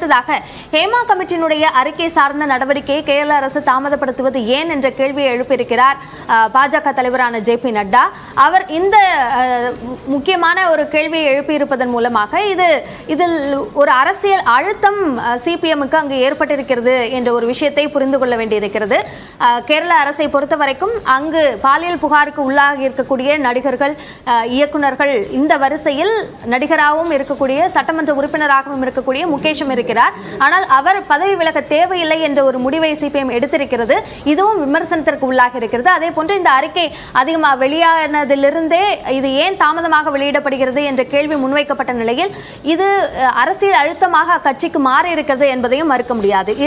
அடுத்ததாக ஹேமா கமிட்டியினுடைய அறிக்கை சார்ந்த நடவடிக்கையை கேரள அரசு தாமதப்படுத்துவது ஏன் என்ற கேள்வியை எழுப்பியிருக்கிறார் அஹ், பாஜக தலைவரான ஜே பி நட்டா அவர் இந்த அஹ், மு- முக்கியமான ஒரு கேள்வியை எழுப்பியிருப்பதன் மூலமாக இது இதில் ஒரு அரசியல் அழுத்தம் சிபிஎம்முக்கு அங்கு ஏற்பட்டிருக்கிறது என்ற ஒரு விஷயத்தை புரிந்து கொள்ள வேண்டியிருக்கிறது அஹ், கேரள அரசை பொறுத்த வரைக்கும் அங்கு பாலியல் புகாருக்கு உள்ளாகி இருக்கக்கூடிய நடிகர்கள் அஹ், இயக்குனர்கள் இந்த வரிசையில் நடிகராகவும் இருக்கக்கூடிய சட்டமன்ற உறுப்பினராகவும் இருக்கக்கூடிய முகேஷும் இருக்கிறார் ஆனால் அவர் பதவி விலக தேவையில்லை என்ற ஒரு முடிவை சிபிஎம் எடுத்திருக்கிறது இதுவும் விமர்சனத்திற்கு உள்ளாகி இருக்கிறது அதே போன்று இந்த அறிக்கை அதிகமாக வெளியானதிலிருந்தே இது ஏன் தாமதமாக வெளியிடப்படுகிறது என்ற கேள்வி முன்வைக்கப்பட்ட நிலையில் இது அஹ், அரசியல் அழுத்தமாக அக்கட்சிக்கு மாறி இருக்கிறது என்பதையும் மறுக்க முடியாது